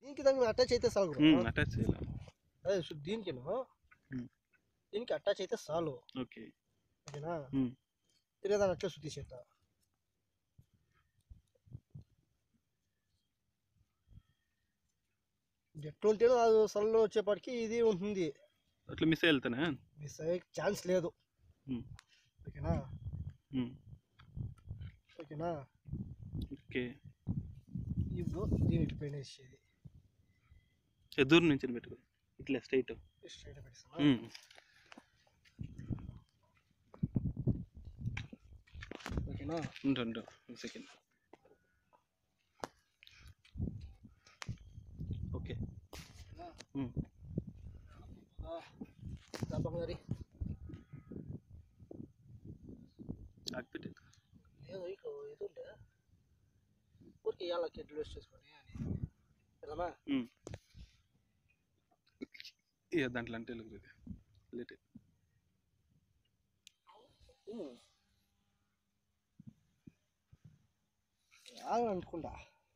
దీనికి దానికి అటాచ్ అయితే చాలు గురు. అటాచ్ చేయాలి అదే చూ- దీనికి ఉమ్. దీనికి అటాచ్ అయితే చాలు ఓకే ఓకేనా ఉమ్. తిరగదాన్ని అట్లా శుద్ధి చేద్దాం ఎట్లా ఉంటేనో అది సల్లో వచ్చేపాటికి ఇది ఉంటుంది అట్లా మిస్ వెళ్తానే మిస్ అయ్యే ఛాన్స్ లేదు ఉమ్. ఓకేనా ఉమ్. ఓకేనా ఓకే ఇప్పుడు దీని ఇటు పైన వేసేది ఎదురు నుంచి పెట్టుకో ఇట్లా స్ట్రైట్ స్ట్రైట్ పెట్టేస్తాను ఓకేనా ఉండు ఉండు సెకండ్ ఓకే ఉమ్. తప్పకుండా ఆగిపెట్టి లేదు ఇక ఇది ఉంటే ఊరికి ఇవాళకి ఎడ్లు వేస్ట్ చేసుకొని అని పెడదామా ఉమ్. ఇక దాంట్లో అంటే లేదు లేట్ ఆగను అనుకుంటా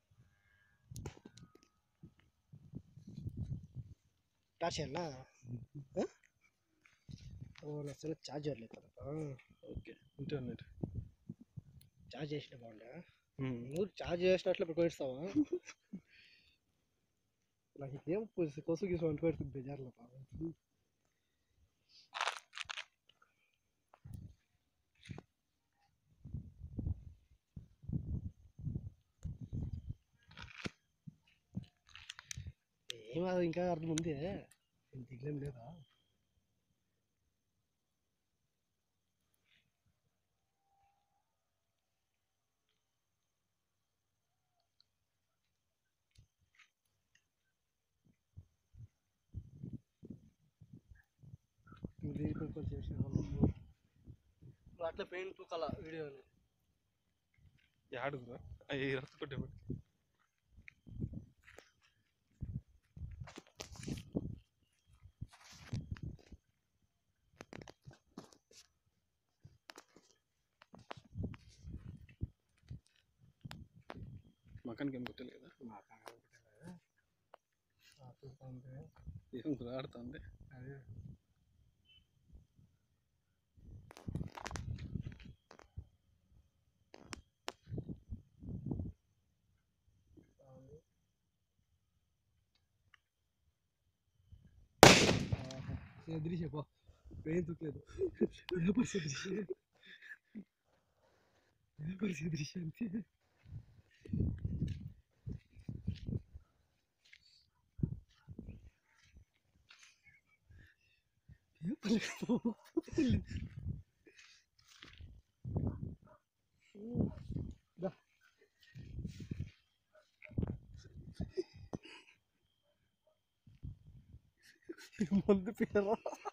టార్చ్ చేయాలా ఓ నా సెల్ ఛార్జర్ లేదు కదా ఓకే ఇంటర్నెట్ ఛార్జ్ చేసిన బాగుండే నువ్వు ఛార్జ్ చేసినట్లు పెట్టుకొస్తావా నాకు ఇదేం కొసు గీసు అంటూ పెడుతుంది బెజార్లో పాపం ఏం అది ఇంకా అర్థం ఉంది ఏం దిగులేం లేదా ఇది కొంచెం చేసిన వాళ్ళు అట్లా పెయింట్ కల వీడియోని ఆడుకురా అవి రత్తుకుంటే మకానికి ఏం కొట్టలేదు కదా ఏం కూడా ఆడుతుంది అదే ఎదిరిసే పో పెయిన్ తుక్కలేదు పరిస్థితి పరిస్థితి అంతే మందు పేరా